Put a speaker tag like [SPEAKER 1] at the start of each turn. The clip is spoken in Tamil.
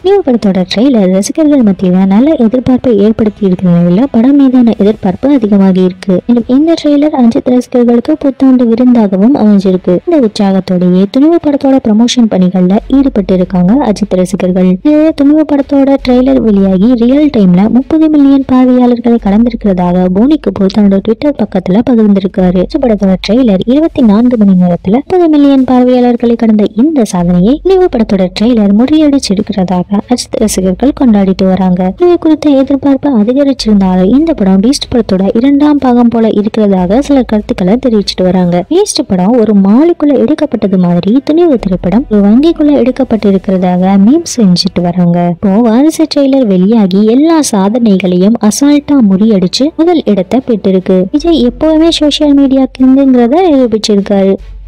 [SPEAKER 1] நியூ படத்தோட ட்ரெய்லர் ரசிகர்கள் மத்தியில நல்ல எதிர்பார்ப்பை ஏற்படுத்தி இருக்கிற நிலையில படம் மீதான எதிர்பார்ப்பு அதிகமாகி இருக்கு மேலும் இந்த ட்ரெய்லர் அஜித் ரசிகர்களுக்கு புத்தாண்டு விருந்தாகவும் அமைஞ்சிருக்கு இந்த உற்சாகத்தோடயே துணிவு படத்தோட ப்ரமோஷன் பணிகள்ல ஈடுபட்டு இருக்காங்க அஜித் ரசிகர்கள் இதுவே துணிவு படத்தோட ட்ரெய்லர் வெளியாகி ரியல் டைம்ல முப்பது மில்லியன் பார்வையாளர்களை கடந்திருக்கிறதாக போனி கபூர் தன்னோட ட்விட்டர் பக்கத்துல பகிர்ந்திருக்காரு இந்த படத்தோட ட்ரெய்லர் இருபத்தி நான்கு மணி நேரத்துல முப்பது மில்லியன் பார்வையாளர்களை கடந்த இந்த சாதனையை நினைவு படத்தோட ட்ரெய்லர் முறியடிச்சிருக்கிறதாக அஜித் ரசிகர்கள் கொண்டாடிட்டு வராங்க இது குறித்த எதிர்பார்ப்பு அதிகரிச்சிருந்தாலும் இந்த படம் பீஸ்ட் படத்தோட இரண்டாம் பாகம் போல இருக்கிறதாக சில கருத்துக்களை தெரிவிச்சிட்டு வராங்க பீஸ்ட் படம் ஒரு மாலுக்குள்ள எடுக்கப்பட்டது மாதிரி துணிவு திரைப்படம் ஒரு வங்கிக்குள்ள எடுக்கப்பட்டிருக்கிறதாக மீம் செஞ்சுட்டு வராங்க இப்போ வாரிசு ட்ரெய்லர் வெளியாகி எல்லா சாதனைகளையும் அசால்ட்டா முறியடிச்சு முதல் இடத்தை பெற்றிருக்கு விஜய் எப்பவுமே சோசியல் மீடியா கிங்குங்கிறத நிரூபிச்சிருக்காரு